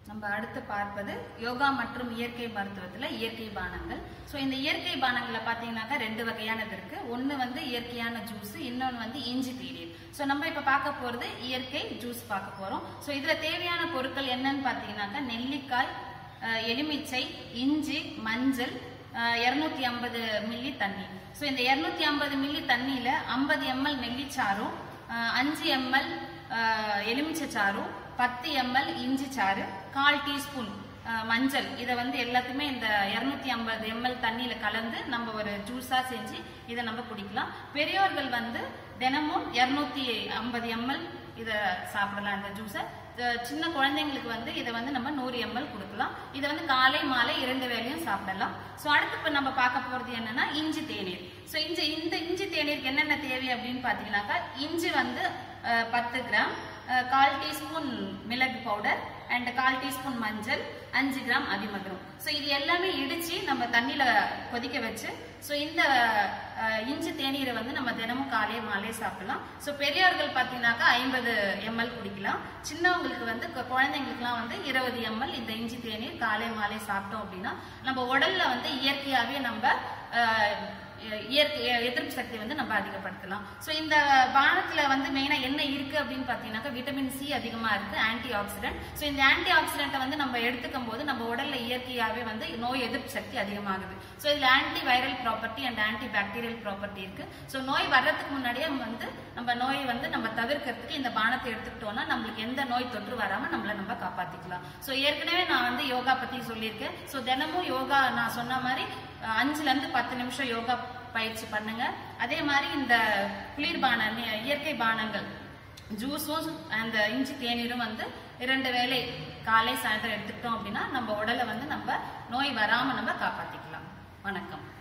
நம்ம அடுத்து பார்ப்பது யோகா மற்றும் இயற்கை மருத்துவத்துல இயற்கை பானங்கள் ஸோ இந்த இயற்கை பானங்கள்ல பாத்தீங்கன்னாக்கா ரெண்டு வகையானது இருக்கு ஒன்னு வந்து இயற்கையான ஜூஸ் இன்னொன்னு வந்து இஞ்சி தேநீர் ஸோ நம்ம இப்ப பார்க்க போறது இயற்கை ஜூஸ் பார்க்க போறோம் ஸோ இதுல தேவையான பொருட்கள் என்னன்னு பாத்தீங்கன்னாக்கா நெல்லிக்காய் அஹ், எலுமிச்சை இஞ்சி மஞ்சள் இருநூத்தி ஐம்பது மில்லி தண்ணி ஸோ இந்த இருநூத்தி ஐம்பது மில்லி தண்ணியில ஐம்பது எம்எல் நெல்லிச்சாரும் அஹ், அஞ்சு எம்எல் எலுமிச்சை சாரும் பத்து எம்எல் இஞ்சி சாறு கால் டீஸ்பூன் மஞ்சள் இதை வந்து எல்லாத்தையுமே இந்த இருநூத்தி ஐம்பது எம்எல் தண்ணியில கலந்து நம்ம ஒரு ஜூஸா செஞ்சு இதை நம்ம குடிக்கலாம் பெரியவர்கள் வந்து தினமும் இருநூத்தி ஐம்பது எம்எல் இதை சாப்பிடலாம் இந்த ஜூஸை சின்ன குழந்தைங்களுக்கு வந்து இதை வந்து நம்ம நூறு எம்எல் கொடுக்கலாம் இதை வந்து காலை மாலை இரண்டு வேளையும் சாப்பிடலாம் ஸோ அடுத்து இப்போ நம்ம பார்க்க போறது என்னன்னா இஞ்சி தேநீர் ஸோ இஞ்சி இந்த இஞ்சி தேநீருக்கு என்னென்ன தேவை அப்படின்னு பார்த்தீங்கன்னாக்கா இஞ்சி வந்து அஹ், பத்து கிராம் அஹ், கால் டீஸ்பூன் மிளகு பவுடர் அண்ட் கால் டீஸ்பூன் மஞ்சள் அஞ்சு கிராம் அதிமதுரம் ஸோ இது எல்லாமே இடிச்சு நம்ம தண்ணியில கொதிக்க வச்சு ஸோ இந்த அஹ், இஞ்சி தேநீரை வந்து நம்ம தினமும் காலை மாலை சாப்பிடலாம் ஸோ பெரியவர்கள் பார்த்தீங்கன்னாக்கா ஐம்பது எம்எல் குடிக்கலாம் சின்னவங்களுக்கு வந்து கு- குழந்தைங்களுக்குலாம் வந்து இருபது எம்எல் இந்த இஞ்சி தேநீர் காலை மாலை சாப்பிட்டோம் அப்படின்னா நம்ம உடல்ல வந்து இயற்கையாகவே நம்ம அஹ், இயற்கை எதிர்ப்பு சக்தி வந்து நம்ம அதிகப்படுத்தலாம் ஸோ இந்த பானத்துல வந்து மெயினா என்ன இருக்கு அப்படின்னு பார்த்தீங்கன்னாக்கா விட்டமின் சி அதிகமா இருக்கு ஆன்டி ஆக்சிடென்ட் ஸோ இந்த ஆன்டி ஆக்சிடென்ட்டை வந்து நம்ம எடுத்துக்கும் போது நம்ம உடல்ல இயற்கையாகவே வந்து நோய் எதிர்ப்பு சக்தி அதிகமாகுது ஸோ இதுல antiviral property and antibacterial property இருக்கு ஸோ நோய் வர்றதுக்கு முன்னாடியே வந்து நம்ம நோயை வந்து நம்ம தவிர்க்கிறதுக்கு இந்த பானத்தை எடுத்துக்கிட்டோம்னா நம்மளுக்கு எந்த நோய் தொற்று வராம நம்மள நம்ம காப்பாத்திக்கலாம் ஸோ ஏற்கனவே நான் வந்து யோகா பத்தி சொல்லியிருக்கேன் ஸோ தினமும் யோகா நான் சொன்ன மாதிரி அஹ், அஞ்சுல இருந்து பத்து நிமிஷம் யோகா பயிற்சி பண்ணுங்க அதே மாதிரி இந்த குளிர்பான நி- இயற்கை பானங்கள் ஜூஸும் அந்த இஞ்சி தேநீரும் வந்து இரண்டு வேளை காலை சாயந்தரம் எடுத்துக்கிட்டோம் அப்படின்னா நம்ம உடலை வந்து நம்ம நோய் வராம நம்ம காப்பாத்திக்கலாம் வணக்கம்